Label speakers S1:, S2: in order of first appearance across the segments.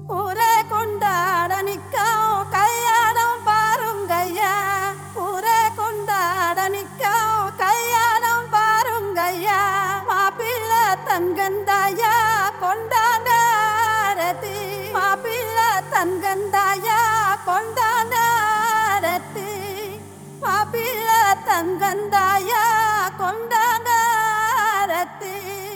S1: ஊரே கொண்டாட நிற்கும் கல்யாணம் பாருங்கய்யா ஊரே கொண்டாட நிற்கும் கல்யாணம் பாருங்கய்யா மாப்பிள்ளை தங்கந்தாயா கொண்டாட ரத்தி மாப்பிள்ளை தங்கந்தாயா கொண்டாட ரத்தி மாப்பிள்ளை தங்கந்தாயா கொண்டாட ரத்தி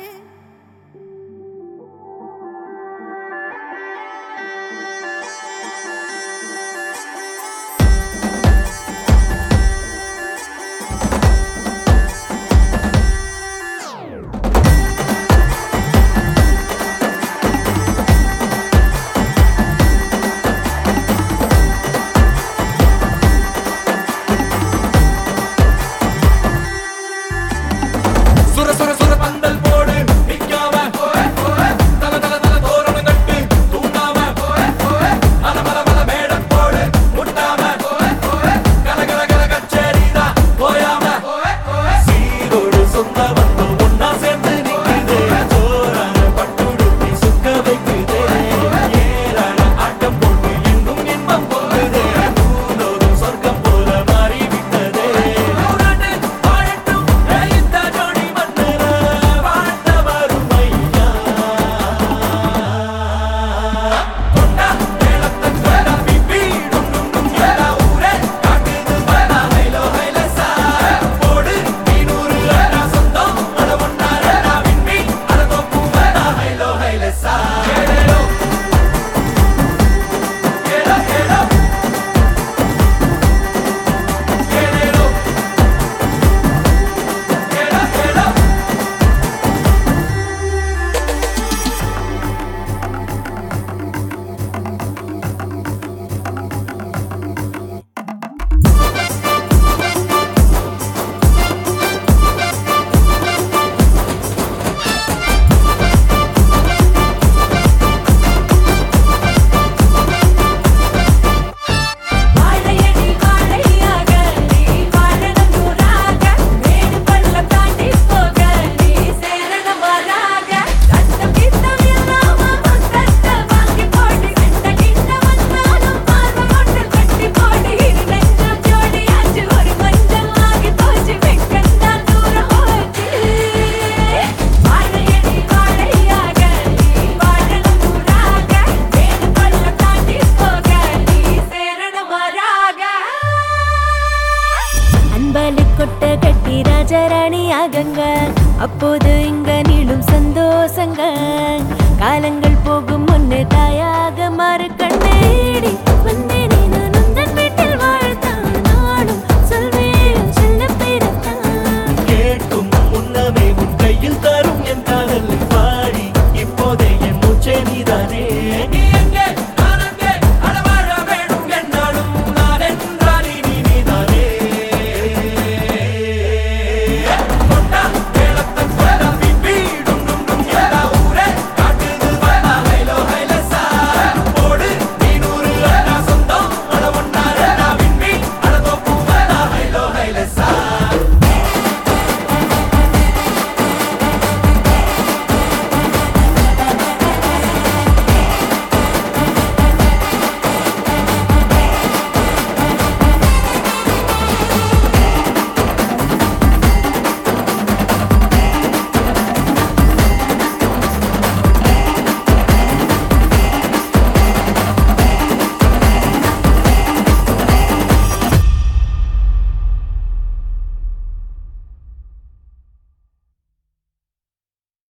S2: சுர சுர சுர பந்தல் போடு நிக்காம தல தல தல தோரணம் கட்டு தூண்டாம அல மல மல மேடம் போடு முட்டாம கல கல கல கச்சேரிதா போயாம சீரோடு சொந்த வந்து ஒன்னா சேர்ந்து நிக்குது சோறான பட்டுடுத்தி சுக்க வைக்குது ஏறான ஆட்டம் போட்டு எங்கும் இன்பம் பொங்குது பூலோகம் சொர்க்கம் போல மாறி விட்டதே வாழட்டும் இந்த ஜோடி மன்னர வாழ்த்த வரும் ஐயா கொண்டா மேளத்தை கொண்டா பிபி டும் டும் டும் எல்லா ஊரே காட்டுது பல ஹைலோ ஹைலசா போடு நீனூறு அண்ணா சொந்தம் அட ஒன்னார நான் விண்மி அட தோப்பு வேணா ஹைலோ ஹைலசா கேளோ கேளோ கேளோ கேளோ கேளோ கேளோ
S3: வாழையடி வாழையாக நீ வாழணும் நூறாக மேடு பள்ளம் தாண்டி போக நீ சேரணும் வராக சத்தம் கித்தம் இல்லாம முத்தத்தை வாங்கி போடு கண்ட கிட்ட வந்தாலும் பார்வை கொண்டு கட்டி போடு இரு நெஞ்சம் ஜோடியாச்சு ஒரு மஞ்சள் ஆகி போச்சு வெக்கந்தான் தூரம் போச்சு வாழையடி வாழையாக நீ வாழணும் நூறாக மேடு பள்ளம் தாண்டி போக நீ சேரணும் வராக அன்பலு கொட்ட கட்டி ராஜராணி ஆகங்க அப்போது இங்க நீளும் சந்தோஷங்க காலங்கள்